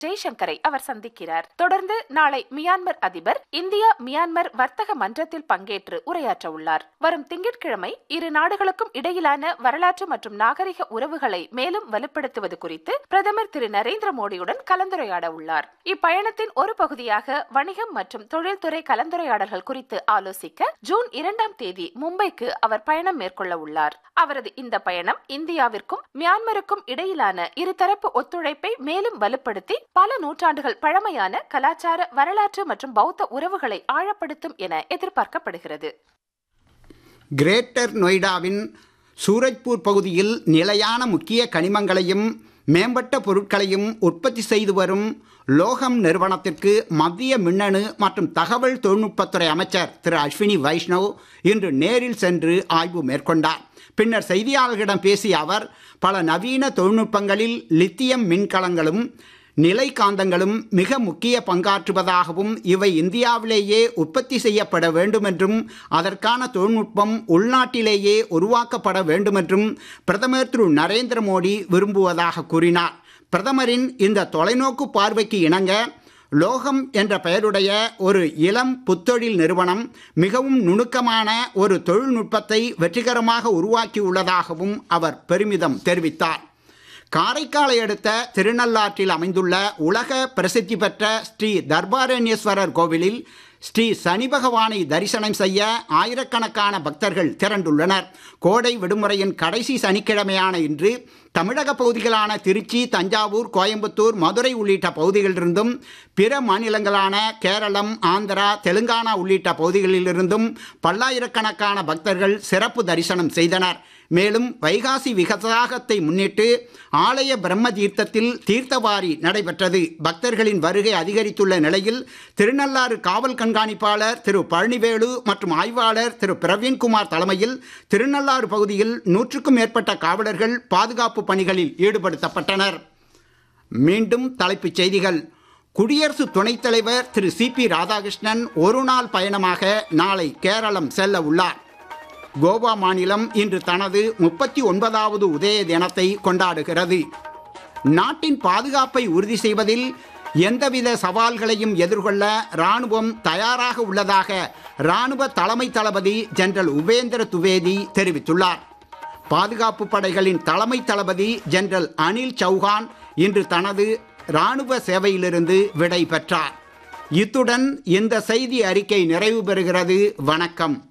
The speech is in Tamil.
ஜெய்சங்கரை அவர் சந்திக்கிறார் தொடர்ந்து நாளை மியான்மர் அதிபர் இந்தியா மியான்மர் வர்த்தக மன்றத்தில் பங்கேற்று உரையாற்ற உள்ளார் வரும் திங்கட்கிழமை இரு நாடுகளுக்கும் இடையிலான வரலாற்று மற்றும் நாகரிக உறவுகளை மேலும் வலுப்படுத்துவது குறித்து பிரதமர் திரு நரேந்திர மோடியுடன் கலந்துரையாட உள்ளார் இப்பயணத்தின் ஒரு பகுதியாக வணிகம் மற்றும் தொழில்துறை கலந்துரையாடல்கள் குறித்து ஆலோசிக்க ஜூன் இரண்டாம் தேதி மும்பைக்கு அவர் பயணம் மேற்கொள்ள உள்ளார் அவரது இந்த பயணம் இந்தியாவிற்கும் மியான்மருக்கும் இடையிலான இருதரப்பு ஒத்துழைப்பை மேலும் வலுப்படுத்தி பல நூற்றாண்டுகள் பழமையான கலாச்சார வரலாற்று மற்றும் பௌத்த உறவுகளை ஆழப்படுத்தும் என எதிர்பார்க்கப்படுகிறது கிரேட்டர் நொய்டாவின் சூரஜ்பூர் பகுதியில் நிலையான முக்கிய கனிமங்களையும் மேம்பட்ட பொருட்களையும் உற்பத்தி செய்து வரும் லோகம் நிறுவனத்திற்கு மத்திய மின்னணு மற்றும் தகவல் தொழில்நுட்பத்துறை அமைச்சர் திரு அஸ்வினி வைஷ்ணவ் இன்று நேரில் சென்று ஆய்வு மேற்கொண்டார் பின்னர் செய்தியாளர்களிடம் பேசிய அவர் பல நவீன தொழில்நுட்பங்களில் லித்தியம் மின்கலங்களும் நிலை காந்தங்களும் மிக முக்கிய பங்காற்றுவதாகவும் இவை இந்தியாவிலேயே உற்பத்தி செய்யப்பட வேண்டுமென்றும் அதற்கான தொழில்நுட்பம் உள்நாட்டிலேயே உருவாக்கப்பட வேண்டுமென்றும் பிரதமர் திரு நரேந்திர மோடி விரும்புவதாக கூறினார் பிரதமரின் இந்த தொலைநோக்கு பார்வைக்கு இணங்க லோகம் என்ற பெயருடைய ஒரு இளம் புத்தொழில் நிறுவனம் மிகவும் நுணுக்கமான ஒரு தொழில்நுட்பத்தை வெற்றிகரமாக உருவாக்கியுள்ளதாகவும் அவர் பெருமிதம் தெரிவித்தார் காரைக்காலை அடுத்த திருநள்ளாற்றில் அமைந்துள்ள உலக பிரசித்தி பெற்ற ஸ்ரீ தர்பாரண்யேஸ்வரர் கோவிலில் ஸ்ரீ சனி பகவானை தரிசனம் செய்ய ஆயிரக்கணக்கான பக்தர்கள் திரண்டுள்ளனர் கோடை விடுமுறையின் கடைசி சனிக்கிழமையான இன்று தமிழக பகுதிகளான திருச்சி தஞ்சாவூர் கோயம்புத்தூர் மதுரை உள்ளிட்ட பகுதிகளிலிருந்தும் பிற மாநிலங்களான கேரளம் ஆந்திரா தெலுங்கானா உள்ளிட்ட பகுதிகளிலிருந்தும் பல்லாயிரக்கணக்கான பக்தர்கள் சிறப்பு தரிசனம் செய்தனர் மேலும் வைகாசி விகசாகத்தை முன்னிட்டு ஆலய பிரம்ம தீர்த்தத்தில் தீர்த்தவாரி நடைபெற்றது பக்தர்களின் வருகை அதிகரித்துள்ள நிலையில் திருநள்ளாறு காவல் கண்காணிப்பாளர் திரு பழனிவேலு மற்றும் ஆய்வாளர் திரு பிரவீன்குமார் தலைமையில் திருநள்ளாறு பகுதியில் நூற்றுக்கும் மேற்பட்ட காவலர்கள் பாதுகாப்பு பணிகளில் ஈடுபடுத்தப்பட்டனர் மீண்டும் தலைப்புச் செய்திகள் குடியரசு துணைத் தலைவர் திரு சி பி ராதாகிருஷ்ணன் ஒரு நாள் பயணமாக நாளை கேரளம் செல்ல உள்ளார் கோவா மாநிலம் இன்று தனது முப்பத்தி ஒன்பதாவது உதய தினத்தை கொண்டாடுகிறது நாட்டின் பாதுகாப்பை உறுதி செய்வதில் எந்தவித சவால்களையும் எதிர்கொள்ள ராணுவம் தயாராக உள்ளதாக ராணுவ தலைமை தளபதி ஜெனரல் உபேந்திர துவேதி தெரிவித்துள்ளார் பாதுகாப்பு படைகளின் தலைமை தளபதி ஜெனரல் அனில் சௌஹான் இன்று தனது ராணுவ சேவையிலிருந்து விடை பெற்றார் இத்துடன் இந்த செய்தி அறிக்கை நிறைவு பெறுகிறது வணக்கம்